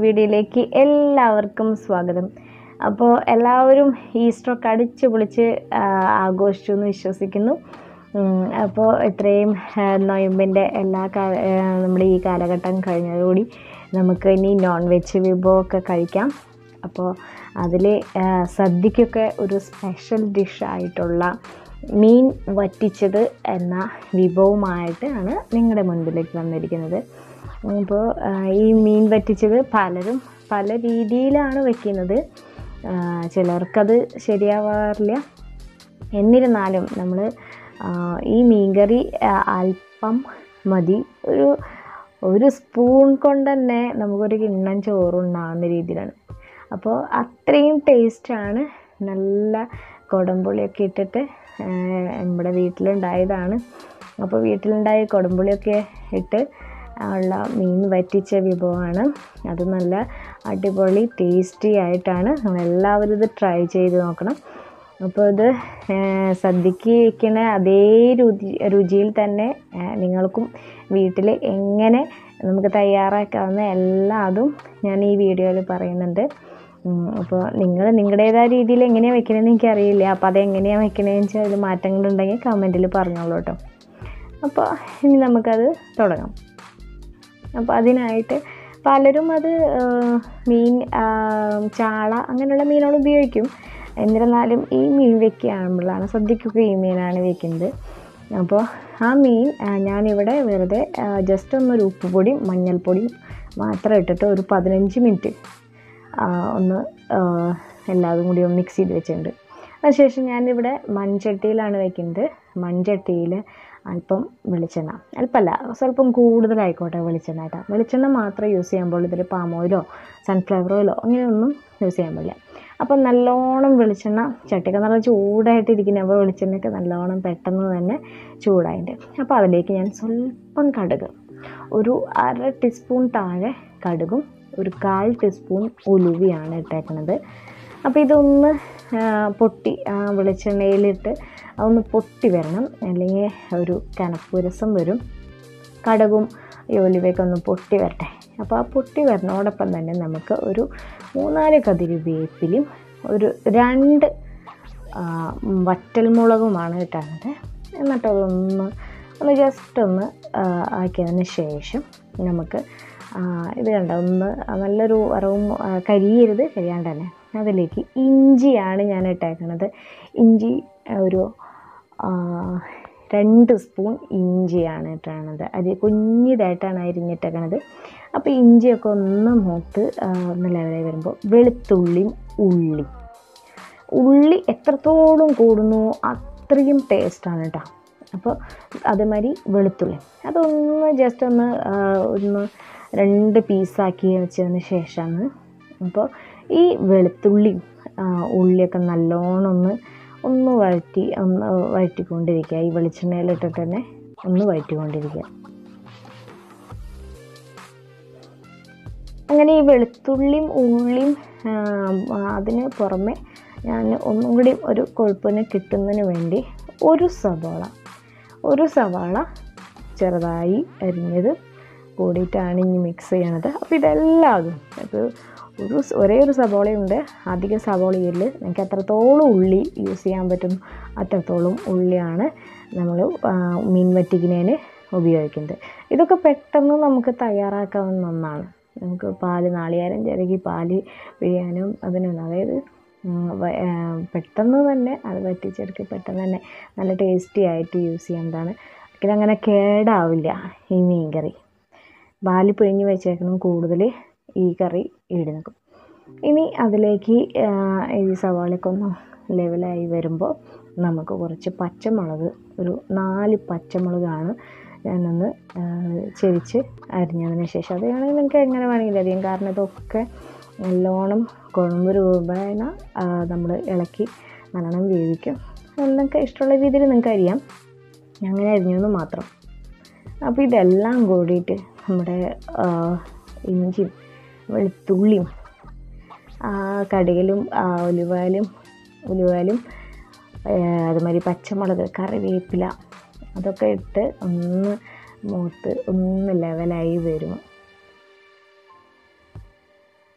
വീഡിയോയിലേക്ക് എല്ലാവർക്കും സ്വാഗതം അപ്പോൾ എല്ലാവരും ഈസ്റ്ററൊക്കെ അടിച്ച് പൊളിച്ച് ആ, ആഘോഷിച്ചു എന്ന് വിശ്വസിക്കുന്നു ഉം, അപ്പോൾ ഇത്രയും ആ, നൊയമ്പിൻ്റെ എല്ലാ കാല ആ, നമ്മുടെ ഈ കാലഘട്ടം കഴിഞ്ഞതോടുകൂടി നമുക്ക് ഇനി നോൺ വെജ് വിഭവമൊക്കെ കഴിക്കാം അപ്പോൾ അതിൽ സദ്യക്കൊക്കെ ഒരു സ്പെഷ്യൽ ഡിഷായിട്ടുള്ള മീൻ വറ്റിച്ചത് എന്ന വിഭവമായിട്ടാണ് നിങ്ങളുടെ മുൻപിലേക്ക് വന്നിരിക്കുന്നത് അപ്പോൾ ഈ മീൻ വറ്റിച്ചത് പലരും പല രീതിയിലാണ് വെക്കുന്നത് ആ, ചിലർക്കത് ശരിയാവാറില്ല എന്നിരുന്നാലും നമ്മൾ ഈ മീൻകറി ആ, അല്പം മതി ഒരു ഒരു സ്പൂൺ കൊണ്ട് തന്നെ നമുക്കൊരു കിണ്ണം ചോറുണ്ടാകുന്ന രീതിയിലാണ് അപ്പോൾ അത്രയും ടേസ്റ്റാണ് നല്ല കുടംപുളിയൊക്കെ ഇട്ടിട്ട് ആ, നമ്മുടെ വീട്ടിലുണ്ടായതാണ് അപ്പോൾ വീട്ടിലുണ്ടായ കുടംപുളിയൊക്കെ ഇട്ട് ഉള്ള മീൻ വറ്റിച്ച വിഭവമാണ് അത് നല്ല അടിപൊളി ടേസ്റ്റി ആയിട്ടാണ് എല്ലാവരും ഇത് ട്രൈ ചെയ്ത് നോക്കണം അപ്പോൾ ഇത് ആ, സദ്യക്ക് വയ്ക്കുന്ന അതേ രുചി രുചിയിൽ തന്നെ ആ, നിങ്ങൾക്കും വീട്ടിൽ എങ്ങനെ നമുക്ക് തയ്യാറാക്കാവുന്ന എല്ലാതും ഞാൻ ഈ വീഡിയോയിൽ പറയുന്നുണ്ട് ഉം, അപ്പോൾ നിങ്ങൾ നിങ്ങളുടേതായ രീതിയിൽ എങ്ങനെയാണ് വെക്കണമെന്ന് എനിക്കറിയില്ല അപ്പോൾ അതെങ്ങനെയാണ് വെക്കണതെന്ന് വെച്ചാൽ അതിൽ മാറ്റങ്ങളുണ്ടെങ്കിൽ കമൻറ്റിൽ പറഞ്ഞോളൂ കേട്ടോ അപ്പോൾ ഇനി നമുക്കത് തുടങ്ങാം അപ്പോൾ അതിനായിട്ട് പലരും അത് ആ, മീൻ ആ, ചാള അങ്ങനെയുള്ള മീനുകൾ ഉപയോഗിക്കും എന്നിരുന്നാലും ഈ മീൻ വെക്കുകയാകുമ്പോഴാണ് സദ്യക്കൊക്കെ ഈ മീനാണ് വെക്കുന്നത് അപ്പോൾ ആ മീൻ ആ, ഞാനിവിടെ വെറുതെ ജസ്റ്റ് ഒന്നൊരു ഉപ്പുപൊടിയും മഞ്ഞൾപ്പൊടിയും മാത്രം ഇട്ടിട്ട് ഒരു പതിനഞ്ച് മിനിറ്റ് ആ, ഒന്ന് ആ, എല്ലാതും കൂടി ഒന്ന് മിക്സ് ചെയ്ത് വെച്ചിട്ടുണ്ട് അതിനുശേഷം ഞാനിവിടെ മൺചട്ടിയിലാണ് വെക്കുന്നത് മൺചട്ടിയിൽ അല്പം വെളിച്ചെണ്ണ അല്പമല്ല സ്വല്പം കൂടുതലായിക്കോട്ടെ വെളിച്ചെണ്ണ കേട്ടോ വെളിച്ചെണ്ണ മാത്രം യൂസ് ചെയ്യാൻ പാടുള്ളൂ ഇതിൽ പാം ഓയിലോ സൺഫ്ലവർ ഓയിലോ അങ്ങനെയൊന്നും യൂസ് ചെയ്യാൻ പാടില്ല അപ്പം നല്ലോണം വെളിച്ചെണ്ണ ചട്ടിയൊക്കെ നല്ല ചൂടായിട്ട് ഇരിക്കുന്ന അപ്പോൾ വെളിച്ചെണ്ണയൊക്കെ നല്ലോണം പെട്ടെന്ന് തന്നെ ചൂടായിട്ട് അപ്പോൾ അതിലേക്ക് ഞാൻ സ്വല്പം കടുക് ഒരു അര ടീസ്പൂൺ താഴെ കടുകും ഒരു കാൽ ടീസ്പൂൺ ഉലുവയാണ് ഇട്ടേക്കുന്നത് അപ്പോൾ ഇതൊന്ന് ആ, പൊട്ടി ആ വെളിച്ചെണ്ണയിലിട്ട് അതൊന്ന് പൊട്ടി വരണം അല്ലെങ്കിൽ ഒരു കനപ്പ് രസം വരും കടുകും ഈ ഒലിവയൊക്കെ ഒന്ന് പൊട്ടി വരട്ടെ അപ്പോൾ ആ പൊട്ടി വരുന്നതോടൊപ്പം തന്നെ നമുക്ക് ഒരു മൂന്നാല് കതിരി വേപ്പിലും ഒരു രണ്ട് ആ, വറ്റൽമുളകുമാണ് ഇട്ടുന്നത് എന്നിട്ട് അതൊന്ന് ഒന്ന് ജസ്റ്റ് ഒന്ന് ആ, ആക്കിയതിന് ശേഷം നമുക്ക് ആ, ഇത് കണ്ട ഒന്ന് നല്ലൊരു വറവും ആ, കരിയരുത് കരിയാണ്ട് തന്നെ അതിലേക്ക് ഇഞ്ചിയാണ് ഞാൻ ഇട്ടേക്കണത് ഇഞ്ചി ഒരു ആ, രണ്ട് സ്പൂൺ ഇഞ്ചിയാണ് ഇട്ടണത് അത് കുഞ്ഞിതായിട്ടാണ് അരിഞ്ഞിട്ടേക്കണത് അപ്പോൾ ഇഞ്ചിയൊക്കെ ഒന്ന് മൂത്ത് ആ, ഒന്ന് ലെവലായി വരുമ്പോൾ വെളുത്തുള്ളിയും ഉള്ളി ഉള്ളി എത്രത്തോളം കൂടുന്നു അത്രയും ടേസ്റ്റാണ് കേട്ടോ അപ്പോൾ അതേമാതിരി വെളുത്തുള്ളി അതൊന്ന് ജസ്റ്റ് ഒന്ന് ആ, ഒന്ന് രണ്ട് പീസാക്കി വെച്ചതിന് ശേഷമാണ് അപ്പോൾ ഈ വെളുത്തുള്ളിയും ആ, ഉള്ളിയൊക്കെ നല്ലോണം ഒന്ന് ഒന്ന് വഴറ്റി ഒന്ന് വഴറ്റിക്കൊണ്ടിരിക്കുക ഈ വെളിച്ചെണ്ണയിലിട്ടിട്ട് തന്നെ ഒന്ന് വഴറ്റിക്കൊണ്ടിരിക്കുക അങ്ങനെ ഈ വെളുത്തുള്ളിയും ഉള്ളിയും ആ, അതിന് പുറമെ ഞാൻ ഒന്നും കൂടി ഒരു കൊഴുപ്പിന് കിട്ടുന്നതിന് വേണ്ടി ഒരു സവാള ഒരു സവാള ചെറുതായി അരിഞ്ഞത് കൂടിയിട്ടാണ് ഇനി മിക്സ് ചെയ്യണത് അപ്പോൾ ഇതെല്ലാതും ഇപ്പോൾ ഒരു സ് ഒരേ ഒരു സവാളയുണ്ട് അധിക സവാളയിൽ നിങ്ങൾക്ക് എത്രത്തോളം ഉള്ളി യൂസ് ചെയ്യാൻ പറ്റും അത്രത്തോളം ഉള്ളിയാണ് നമ്മൾ മീൻ വറ്റിക്കുന്നതിന് ഉപയോഗിക്കുന്നത് ഇതൊക്കെ പെട്ടെന്ന് നമുക്ക് തയ്യാറാക്കാവുന്ന ഒന്നാണ് നമുക്ക് പാല് നാളികേരം ചിരകി പാല് പിഴിയാനും അതിനൊന്നും അതായത് ഉം, വ- ആ, പെട്ടെന്ന് തന്നെ അത് വറ്റിച്ചെടുക്കുക പെട്ടെന്ന് തന്നെ നല്ല ടേസ്റ്റി ആയിട്ട് യൂസ് ചെയ്യാവുന്നതാണ് ഒരിക്കലും അങ്ങനെ കേടാവില്ല ഈ മീൻ കറി പാല് പിഴിഞ്ഞ് വെച്ചേക്കണം കൂടുതൽ ഈ കറി ഈട് നിൽക്കും ഇനി അതിലേക്ക് ആ, ഈ സവാളയൊക്കെ ഒന്ന് ലെവലായി വരുമ്പോൾ നമുക്ക് കുറച്ച് പച്ചമുളക് ഒരു നാല് പച്ചമുളകാണ് ഞാനൊന്ന് ആ, ചെരിച്ച് അരിഞ്ഞതിന് ശേഷം അത് വേണമെങ്കിൽ നിങ്ങൾക്ക് എങ്ങനെ വേണമെങ്കിലും അറിയാം കാരണം ഇതൊക്കെ നല്ലോണം കുഴമ്പ് രൂപേണ നമ്മൾ ഇളക്കി നല്ലോണം വേവിക്കും അത് നിങ്ങൾക്ക് ഇഷ്ടമുള്ള രീതിയിൽ നിങ്ങൾക്ക് അറിയാം അങ്ങനെ അരിഞ്ഞെന്ന് മാത്രം അപ്പോൾ ഇതെല്ലാം കൂടിയിട്ട് നമ്മുടെ ആ, ഇഞ്ചിയും വെളുത്തുള്ളിയും ആ കടുകിലും ആ ഉലുവാലും ഉലുവാലും അതുമാതിരി പച്ചമുളക് കറിവേപ്പില അതൊക്കെ ഇട്ട് ഒന്ന് മൂത്ത് ഒന്ന് ലെവലായി വരും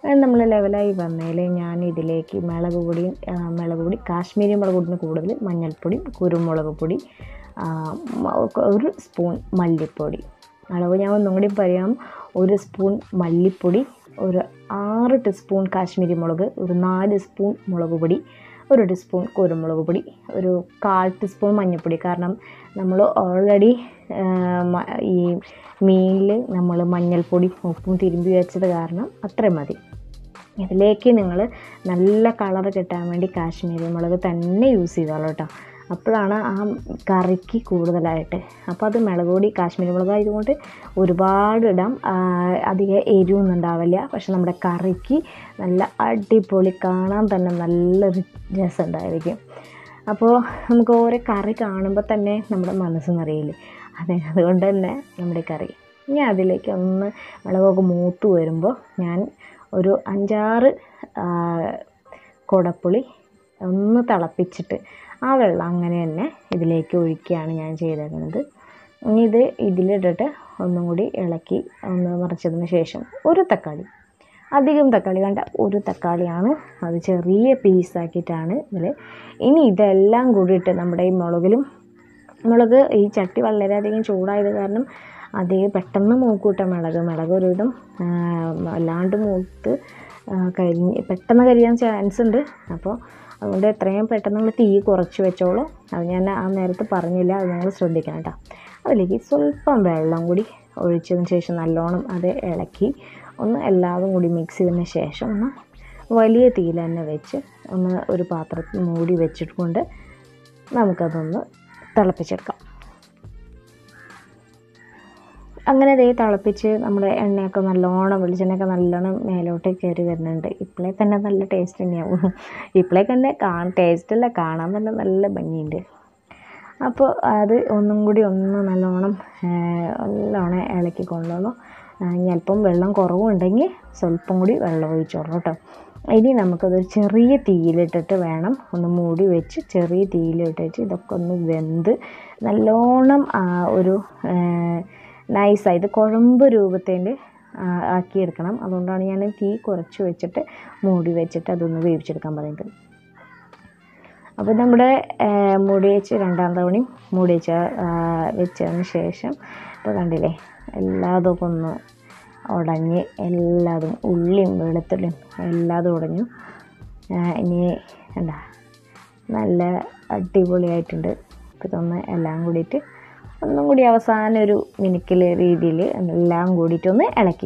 നമ്മൾ ലെവലായി വന്നതിൽ ഞാൻ ഇതിലേക്ക് മുളക് പൊടി ആ, മുളക് പൊടി കാശ്മീരി മുളക് പൊടിന് കൂടുതൽ മഞ്ഞൾപ്പൊടി കുരുമുളക് പൊടി ആ, മ- ഒരു സ്പൂൺ മല്ലിപ്പൊടി അളവ് ഞാൻ ഒന്നും കൂടി പറയാം ഒരു സ്പൂൺ മല്ലിപ്പൊടി ഒരു ആറ് ടീസ്പൂൺ കാശ്മീരി മുളക് ഒരു നാല് സ്പൂൺ മുളക് പൊടി ഒരു ടീസ്പൂൺ കുരുമുളക് പൊടി ഒരു കാൽ ടീസ്പൂൺ മഞ്ഞൾപ്പൊടി കാരണം നമ്മൾ ഓൾറെഡി ഈ മീനിൽ നമ്മൾ മഞ്ഞൾപ്പൊടി ഉപ്പും തിരുമ്പി വെച്ചത് കാരണം അത്രയും മതി ഇതിലേക്ക് നിങ്ങൾ നല്ല കളർ കിട്ടാൻ വേണ്ടി കാശ്മീരി മുളക് തന്നെ യൂസ് ചെയ്തോളൂ കേട്ടോ അപ്പോഴാണ് ആ കറിക്ക് കൂടുതലായിട്ട് അപ്പോൾ അത് മുളക് പൊടി കാശ്മീരി മുളക് ആയതുകൊണ്ട് ഒരുപാട് ഇടാം ആ, അധികം എരിവൊന്നും ഉണ്ടാവില്ല പക്ഷെ നമ്മുടെ കറിക്ക് നല്ല അടിപൊളി കാണാൻ തന്നെ നല്ലൊരു രസം ഉണ്ടായിരിക്കും അപ്പോൾ നമുക്ക് ഓരോ കറി കാണുമ്പോൾ തന്നെ നമ്മുടെ മനസ്സ് നിറയില്ലേ അതെ അതുകൊണ്ട് തന്നെ നമ്മുടെ കറി ഇനി അതിലേക്ക് ഒന്ന് മുളകൊക്കെ മൂത്ത് വരുമ്പോൾ ഞാൻ ഒരു അഞ്ചാറ് ആ, കുടപ്പുളി ഒന്ന് തിളപ്പിച്ചിട്ട് ആ വെള്ളം അങ്ങനെ തന്നെ ഇതിലേക്ക് ഒഴിക്കുകയാണ് ഞാൻ ചെയ്തേക്കുന്നത് ഇനി ഇത് ഇതിലിട്ടിട്ട് ഒന്നും കൂടി ഇളക്കി ഒന്ന് മറിച്ചതിന് ശേഷം ഒരു തക്കാളി അധികം തക്കാളി വേണ്ട ഒരു തക്കാളിയാണ് അത് ചെറിയ പീസാക്കിയിട്ടാണ് ഇതിൽ ഇനി ഇതെല്ലാം കൂടിയിട്ട് നമ്മുടെ ഈ മുളകിലും മുളക് ഈ ചട്ടി വളരെയധികം ചൂടായത് കാരണം അധികം പെട്ടെന്ന് മൂക്കൂട്ട മുളക് മുളക് ഒരുവിധം ആ, അല്ലാണ്ട് മൂത്ത് ആ, കരിഞ്ഞ് പെട്ടെന്ന് കരിയാൻ ചാൻസ് ഉണ്ട് അപ്പോൾ അതുകൊണ്ട് എത്രയും പെട്ടെന്ന് നിങ്ങൾ തീ കുറച്ച് വെച്ചോളൂ അത് ഞാൻ ആ നേരത്ത് പറഞ്ഞില്ല അത് നിങ്ങൾ ശ്രദ്ധിക്കണം കേട്ടോ അതിലേക്ക് സ്വല്പം വെള്ളം കൂടി ഒഴിച്ചതിന് ശേഷം നല്ലോണം അത് ഇളക്കി ഒന്ന് എല്ലാതും കൂടി മിക്സ് ചെയ്തതിന് ശേഷം ഒന്ന് വലിയ തീയിൽ തന്നെ വെച്ച് ഒന്ന് ഒരു പാത്രത്തിൽ മൂടി വെച്ചിട്ട് നമുക്കതൊന്ന് തിളപ്പിച്ചെടുക്കാം അങ്ങനെ ദേ തിളപ്പിച്ച് നമ്മുടെ എണ്ണയൊക്കെ നല്ലോണം വെളിച്ചെണ്ണയൊക്കെ നല്ലോണം മേലോട്ട് കയറി വരുന്നുണ്ട് ഇപ്പോഴേ തന്നെ നല്ല ടേസ്റ്റ് തന്നെയാവും ഇപ്പോഴേ തന്നെ കാ ടേസ്റ്റല്ല കാണാൻ തന്നെ നല്ല ഭംഗിയുണ്ട് അപ്പോൾ അത് ഒന്നും കൂടി ഒന്ന് നല്ലോണം ആ, നല്ലോണം ഇളക്കി കൊണ്ടുവന്നു ഇനി അല്പം വെള്ളം കുറവുണ്ടെങ്കിൽ സ്വല്പം കൂടി വെള്ളം ഒഴിച്ചോളൂ കേട്ടോ ഇനി നമുക്കതൊരു ചെറിയ തീയിലിട്ടിട്ട് വേണം ഒന്ന് മൂടി വെച്ച് ചെറിയ തീയിലിട്ടിട്ട് ഇതൊക്കെ ഒന്ന് വെന്ത് നല്ലോണം ആ, ഒരു നൈസായി ഇത് കുഴമ്പ് രൂപത്തിൽ ആക്കിയെടുക്കണം അതുകൊണ്ടാണ് ഞാൻ തീ കുറച്ച് വെച്ചിട്ട് മൂടി വെച്ചിട്ട് അതൊന്ന് വേവിച്ചെടുക്കാൻ പറയുന്നത് അപ്പോൾ നമ്മുടെ ആ, മൂടി വെച്ച് രണ്ടാം തവണയും മൂടി വെച്ച ആ, വെച്ചതിന് ശേഷം ഇപ്പോൾ കണ്ടില്ലേ എല്ലാതും ഒന്ന് ഉടഞ്ഞ് എല്ലാതും ഉള്ളിയും വെളുത്തുള്ളിയും എല്ലാതും ഉടഞ്ഞു ആ, ഇനി എന്താ നല്ല അടിപൊളിയായിട്ടുണ്ട് അപ്പോൾ ഇതൊന്ന് എല്ലാം കൂടിയിട്ട് ഒന്നും കൂടി അവസാനം ഒരു മിനുക്കൽ രീതിയിൽ എല്ലാം കൂടിയിട്ടൊന്ന് ഇളക്കി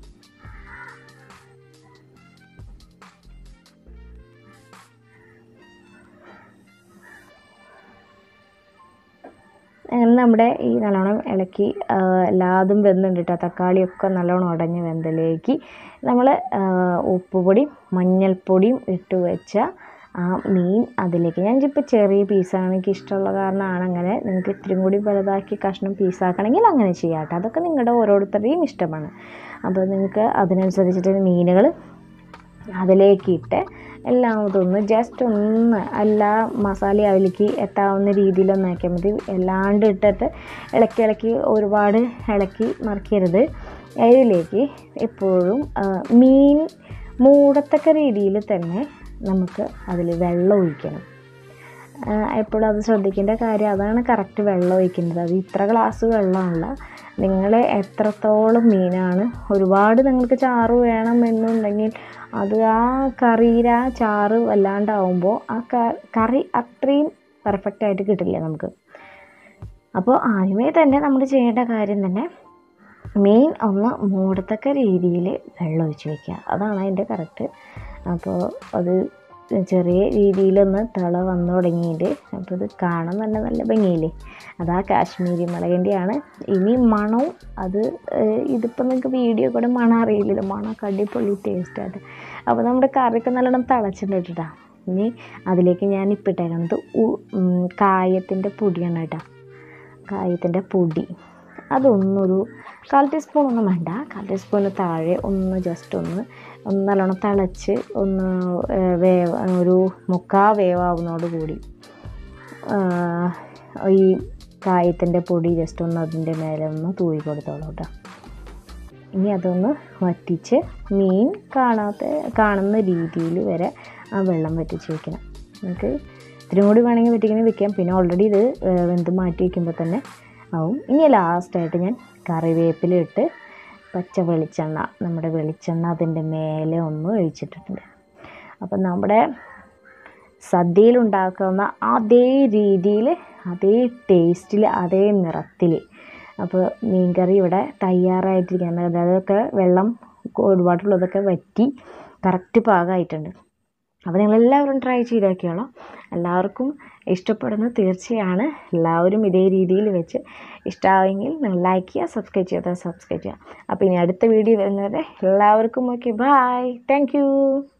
അങ്ങനെ നമ്മുടെ ഈ നല്ലോണം ഇളക്കി ആ, എല്ലാതും വെന്തുണ്ട് കേട്ടോ തക്കാളിയൊക്കെ നല്ലോണം ഉടഞ്ഞ് വെന്തലേക്ക് നമ്മൾ ഉപ്പുപൊടിയും മഞ്ഞൾപ്പൊടിയും ഇട്ട് വെച്ച ആ മീൻ അതിലേക്ക് ഞാൻ ഇപ്പോൾ ചെറിയ പീസാണ് എനിക്ക് ഇഷ്ടമുള്ള കാരണമാണ് അങ്ങനെ നിങ്ങൾക്ക് ഇത്തിരി കൂടി വലുതാക്കി കഷ്ണം പീസാക്കണമെങ്കിൽ അങ്ങനെ ചെയ്യാം കേട്ടോ അതൊക്കെ നിങ്ങളുടെ ഓരോരുത്തരുടെയും ഇഷ്ടമാണ് അപ്പോൾ നിങ്ങൾക്ക് അതിനനുസരിച്ചിട്ട് മീനുകൾ അതിലേക്ക് ഇട്ട് എല്ലാം ഇതൊന്ന് ജസ്റ്റ് ഒന്ന് എല്ലാ മസാല അതിലേക്ക് എത്താവുന്ന രീതിയിലൊന്ന് ആക്കിയാൽ മതി എല്ലാണ്ട് ഇട്ടിട്ട് ഇളക്കി ഇളക്കി ഒരുപാട് ഇളക്കി മറിക്കരുത് അതിലേക്ക് എപ്പോഴും ആ, മീൻ മൂടത്തക്ക രീതിയിൽ തന്നെ നമുക്ക് അതിൽ വെള്ളം ഒഴിക്കണം ആ, എപ്പോഴും അത് ശ്രദ്ധിക്കേണ്ട കാര്യം അതാണ് കറക്റ്റ് വെള്ളം ഒഴിക്കുന്നത് അത് ഇത്ര ഗ്ലാസ് വെള്ളമല്ല നിങ്ങൾ എത്രത്തോളം മീനാണ് ഒരുപാട് നിങ്ങൾക്ക് ചാറ് വേണം എന്നുണ്ടെങ്കിൽ അത് ആ കറിയുടെ ആ ചാറ് വല്ലാണ്ടാവുമ്പോൾ ആ ക- കറി അത്രയും പെർഫെക്റ്റ് ആയിട്ട് കിട്ടില്ല നമുക്ക് അപ്പോൾ ആദ്യമേ തന്നെ നമ്മൾ ചെയ്യേണ്ട കാര്യം തന്നെ മീൻ ഒന്ന് മൂടത്തക്ക രീതിയിൽ വെള്ളം ഒഴിച്ച് വയ്ക്കുക അതാണ് അതിൻ്റെ കറക്റ്റ് അപ്പോൾ അത് ചെറിയ രീതിയിലൊന്ന് തിള വന്നു തുടങ്ങിയിട്ട് അപ്പോൾ ഇത് കാണാൻ തന്നെ നല്ല ഭംഗിയില്ലേ അതാ കാശ്മീരി മുളകിൻ്റെയാണ് ഇനി മണവും അത് ഏഹ്, ഇതിപ്പോൾ നിങ്ങൾക്ക് വീഡിയോ കൂടെ മണം അറിയില്ലല്ലോ മണമൊക്കെ അടിപൊളി ടേസ്റ്റായിട്ട് അപ്പോൾ നമ്മുടെ കറിയൊക്കെ നല്ലോണം തിളച്ചിട്ടുണ്ട് കേട്ടോ ഇനി അതിലേക്ക് ഞാൻ ഇപ്പം ഇട്ടേക്കുന്നത് കായത്തിൻ്റെ പൊടിയാണ് കേട്ടോ കായത്തിൻ്റെ പൊടി അതൊന്നൊരു കാൽ ടീസ്പൂൺ ഒന്നും വേണ്ട കാൽ ടീസ്പൂണിന് താഴെ ഒന്ന് ജസ്റ്റ് ഒന്ന് ഒന്ന് നല്ലോണം തിളച്ച് ഒന്ന് ഏഹ്, വേവ് ഒരു മുക്കാ വേവാവുന്നതോട് കൂടി ആഹ്, ഈ കായത്തിൻ്റെ പൊടി ജസ്റ്റ് ഒന്ന് അതിൻ്റെ മേലെ ഒന്ന് തൂവി കൊടുത്തോളൂ കേട്ടോ ഇനി അതൊന്ന് വറ്റിച്ച് മീൻ കാണാത്ത കാണുന്ന രീതിയിൽ വരെ ആ വെള്ളം വറ്റിച്ച് വെക്കണം നമുക്ക് ഇത്തിരി കൂടി വേണമെങ്കിൽ വറ്റിക്കണേ വെക്കാം പിന്നെ ഓൾറെഡി ഇത് ഏഹ്, വെന്ത് മാറ്റി വയ്ക്കുമ്പോൾ തന്നെ ആവും ഇനി ലാസ്റ്റായിട്ട് ഞാൻ കറിവേപ്പില ഇട്ട് പച്ച വെളിച്ചെണ്ണ നമ്മുടെ വെളിച്ചെണ്ണ അതിൻ്റെ മേലെ ഒന്ന് ഒഴിച്ചിട്ടിട്ടുണ്ട് അപ്പം നമ്മുടെ സദ്യയിലുണ്ടാക്കുന്ന അതേ രീതിയിൽ അതേ ടേസ്റ്റിൽ അതേ നിറത്തിൽ അപ്പോൾ മീൻകറി ഇവിടെ തയ്യാറായിട്ടിരിക്കുകയാണ് അതൊക്കെ വെള്ളം ഒരുപാടുള്ളതൊക്കെ വറ്റി കറക്റ്റ് പാകമായിട്ടുണ്ട് അപ്പോൾ നിങ്ങളെല്ലാവരും ട്രൈ ചെയ്ത് നോക്കിയോളാം എല്ലാവർക്കും ഇഷ്ടപ്പെടുന്ന തീർച്ചയാണ് എല്ലാവരും ഇതേ രീതിയിൽ വെച്ച് ഇഷ്ടമായെങ്കിൽ നിങ്ങൾ ലൈക്ക് ചെയ്യുക സബ്സ്ക്രൈബ് ചെയ്യുക സബ്സ്ക്രൈബ് ചെയ്യുക അപ്പോൾ ഇനി അടുത്ത വീഡിയോ വരുന്നവരെ എല്ലാവർക്കും ഓക്കെ ബായ് താങ്ക്